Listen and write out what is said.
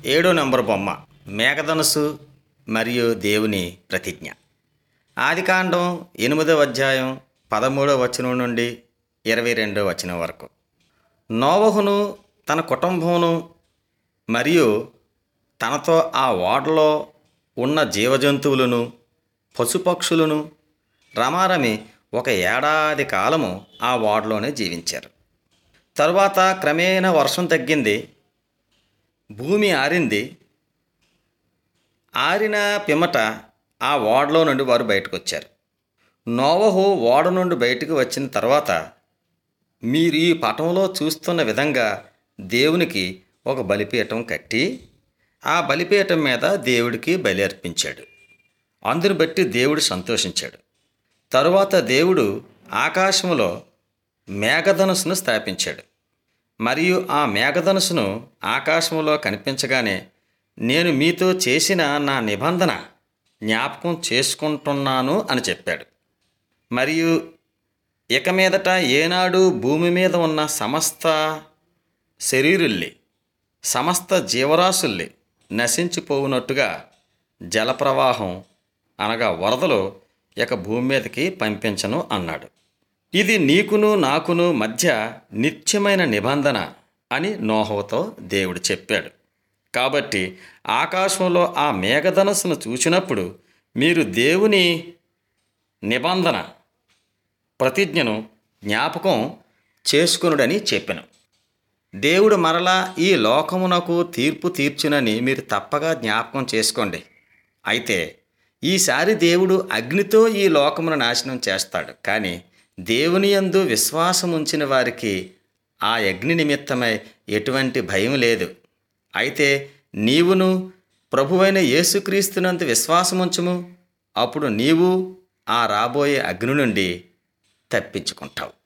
ఏడో నెంబర్ బొమ్మ మేఘధనుసు మరియు దేవుని ప్రతిజ్ఞ ఆదికాండం ఎనిమిదవ అధ్యాయం పదమూడవ వచనం నుండి ఇరవై రెండవ వచనం వరకు నోవహును తన కుటుంబమును మరియు తనతో ఆ ఓడలో ఉన్న జీవజంతువులను పశుపక్షులను రమారమి ఒక ఏడాది కాలము ఆ ఓడలోనే జీవించారు తరువాత క్రమేణా వర్షం తగ్గింది భూమి ఆరింది ఆరిన పిమ్మట ఆ ఓడలో నుండి వారు బయటకు వచ్చారు నోవహు ఓడ నుండి బయటకు వచ్చిన తర్వాత మీరు ఈ పటంలో చూస్తున్న విధంగా దేవునికి ఒక బలిపీఠం కట్టి ఆ బలిపీఠం మీద దేవుడికి బలి అర్పించాడు అందుని బట్టి దేవుడు సంతోషించాడు తరువాత దేవుడు ఆకాశంలో మేఘధనుసును స్థాపించాడు మరియు ఆ మేఘధనుసును ఆకాశంలో కనిపించగానే నేను మీతో చేసిన నా నిబంధన జ్ఞాపకం చేసుకుంటున్నాను అని చెప్పాడు మరియు ఇక మీదట ఏనాడు భూమి మీద ఉన్న సమస్త శరీరుల్ని సమస్త జీవరాశుల్ని నశించిపోవునట్టుగా జలప్రవాహం అనగా వరదలు ఇక భూమి మీదకి పంపించను అన్నాడు ఇది నీకును నాకును మధ్య నిత్యమైన నిబంధన అని నోహవతో దేవుడు చెప్పాడు కాబట్టి ఆకాశంలో ఆ మేఘధనస్సును చూసినప్పుడు మీరు దేవుని నిబంధన ప్రతిజ్ఞను జ్ఞాపకం చేసుకునుడని చెప్పాను దేవుడు మరలా ఈ లోకమునకు తీర్పు తీర్చునని మీరు తప్పగా జ్ఞాపకం చేసుకోండి అయితే ఈసారి దేవుడు అగ్నితో ఈ లోకమును నాశనం చేస్తాడు కానీ దేవుని యందు విశ్వాసం ఉంచిన వారికి ఆ అగ్ని నిమిత్తమై ఎటువంటి భయం లేదు అయితే నీవును ప్రభువైన యేసుక్రీస్తునందు విశ్వాసముంచుము అప్పుడు నీవు ఆ రాబోయే అగ్ని నుండి తప్పించుకుంటావు